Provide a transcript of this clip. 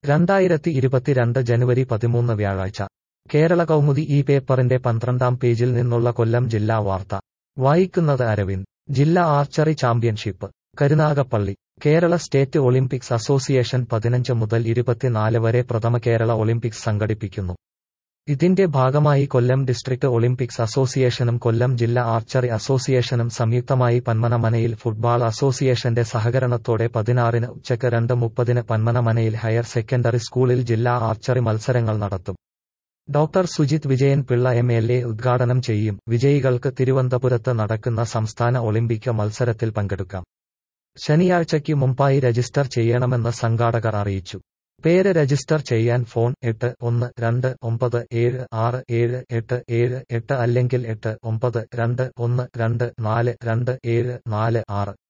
രണ്ടായിരത്തി ഇരുപത്തിരണ്ട് ജനുവരി പതിമൂന്ന് വ്യാഴാഴ്ച കേരള കൗമുദി ഈ പേപ്പറിന്റെ പന്ത്രണ്ടാം പേജിൽ നിന്നുള്ള കൊല്ലം ജില്ലാ വാർത്ത വായിക്കുന്നത് അരവിന്ദ് ജില്ലാ archery championship Karunagappally Kerala state Olympics association പതിനഞ്ച് മുതൽ ഇരുപത്തിനാല് വരെ പ്രഥമ കേരള ഒളിമ്പിക്സ് സംഘടിപ്പിക്കുന്നു ഇതിന്റെ ഭാഗമായി കൊല്ലം ഡിസ്ട്രിക്ട് ഒളിമ്പിക്സ് അസോസിയേഷനും കൊല്ലം ജില്ലാ ആർച്ചറി അസോസിയേഷനും സംയുക്തമായി പന്മനമനയിൽ ഫുട്ബാൾ അസോസിയേഷന്റെ സഹകരണത്തോടെ പതിനാറിന് ഉച്ചയ്ക്ക് രണ്ട് മുപ്പതിന് പന്മനമനയിൽ ഹയർ സെക്കൻഡറി സ്കൂളിൽ ജില്ലാ ആർച്ചറി മത്സരങ്ങൾ നടത്തും doctor Sujith Vijayan Pillai M L A ഉദ്ഘാടനം ചെയ്യും വിജയികൾക്ക് തിരുവനന്തപുരത്ത് നടക്കുന്ന സംസ്ഥാന ഒളിമ്പിക് മത്സരത്തിൽ പങ്കെടുക്കാം ശനിയാഴ്ചയ്ക്ക് മുമ്പായി രജിസ്റ്റർ ചെയ്യണമെന്ന് സംഘാടകർ അറിയിച്ചു പേര് രജിസ്റ്റർ ചെയ്യാൻ ഫോൺ എട്ട് ഒന്ന് രണ്ട് ഒമ്പത് ഏഴ് ആറ് ഏഴ് എട്ട് ഏഴ് എട്ട് അല്ലെങ്കിൽ എട്ട് ഒമ്പത് രണ്ട് ഒന്ന് രണ്ട് നാല് രണ്ട് ഏഴ് നാല് ആറ്